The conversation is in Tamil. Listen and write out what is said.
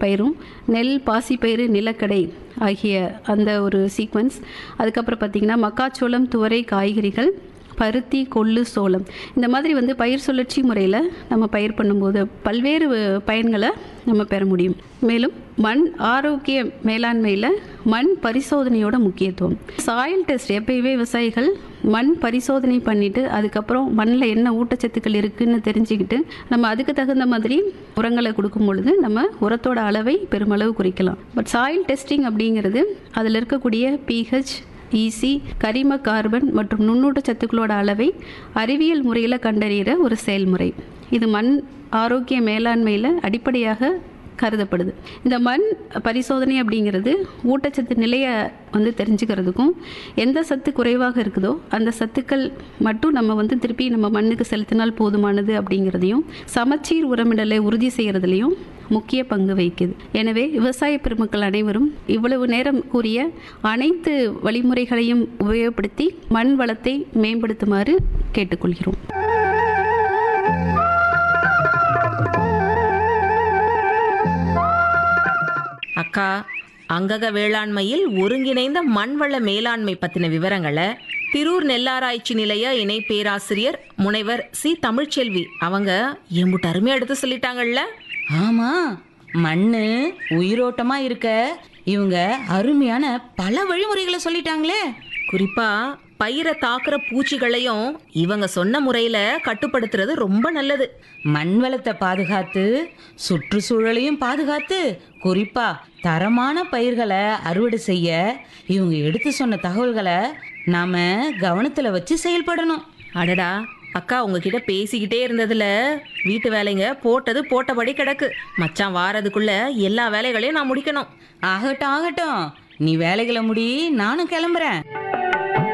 பயிரும் நெல் பாசிப்பயிறு நிலக்கடை ஆகிய அந்த ஒரு சீக்வன்ஸ் அதுக்கப்புறம் பார்த்திங்கன்னா மக்காச்சோளம் துவரை காய்கறிகள் பருத்தி கொள்ளு சோளம் இந்த மாதிரி வந்து பயிர் சுழற்சி முறையில் நம்ம பயிர் பண்ணும்போது பல்வேறு அஹ், பயன்களை நம்ம பெற முடியும் மேலும் மண் ஆரோக்கிய மேலாண்மையில் மண் பரிசோதனையோட முக்கியத்துவம் சாயில் டெஸ்ட் எப்பயுமே விவசாயிகள் மண் பரிசோதனை பண்ணிட்டு அதுக்கப்புறம் மண்ணில் என்ன ஊட்டச்சத்துக்கள் இருக்குன்னு தெரிஞ்சுக்கிட்டு நம்ம அதுக்கு தகுந்த மாதிரி உரங்களை கொடுக்கும் பொழுது நம்ம உரத்தோட அளவை பெருமளவு குறைக்கலாம் பட் சாயில் டெஸ்டிங் அப்படிங்கிறது அதில் இருக்கக்கூடிய பிஹெச் ஈசி கரிம கார்பன் மற்றும் நுண்ணூட்ட சத்துக்களோட அளவை அறிவியல் முறையில் கண்டறிகிற ஒரு செயல்முறை இது மண் ஆரோக்கிய மேலாண்மையில் அடிப்படையாக கருதப்படுது இந்த மண் பரிசோதனை அப்படிங்கிறது ஊட்டச்சத்து நிலையை வந்து தெரிஞ்சுக்கிறதுக்கும் எந்த சத்து குறைவாக இருக்குதோ அந்த சத்துக்கள் மட்டும் நம்ம வந்து திருப்பி நம்ம மண்ணுக்கு செலுத்தினால் போதுமானது அப்படிங்கிறதையும் சமச்சீர் உரமிடலை உறுதி செய்கிறதுலையும் முக்கிய பங்கு வகிக்குது எனவே விவசாய பெருமக்கள் அனைவரும் இவ்வளவு நேரம் கூறிய அனைத்து வழிமுறைகளையும் உபயோகப்படுத்தி மண் வளத்தை மேம்படுத்துமாறு கேட்டுக்கொள்கிறோம் அக்கா அங்கக வேளாண்மையில் ஒருங்கிணைந்த மண்வள மேலாண்மை பத்தின விவரங்களை திரூர் நெல்லாராய்ச்சி நிலைய இணை பேராசிரியர் முனைவர் சி தமிழ்ச்செல்வி அவங்க எம்புட்டு அருமையா எடுத்து சொல்லிட்டாங்கல்ல ஆமா மண்ணு உயிரோட்டமா இருக்க இவங்க அருமையான பல வழிமுறைகளை சொல்லிட்டாங்களே குறிப்பா பயிரை தாக்குற பூச்சிகளையும் இவங்க சொன்ன முறையில கட்டுப்படுத்துறது ரொம்ப நல்லது மண் வளத்தை பாதுகாத்து சுற்றுச்சூழலையும் பாதுகாத்து குறிப்பா தரமான பயிர்களை அறுவடை செய்ய இவங்க எடுத்து சொன்ன தகவல்களை நாம கவனத்துல வச்சு செயல்படணும் அடடா அக்கா உங்ககிட்ட பேசிக்கிட்டே இருந்ததுல வீட்டு வேலைங்க போட்டது போட்டபடி கிடக்கு மச்சான் வாரதுக்குள்ள எல்லா வேலைகளையும் நான் முடிக்கணும் ஆகட்டும் ஆகட்டும் நீ வேலைகளை முடி நானும் கிளம்புறேன்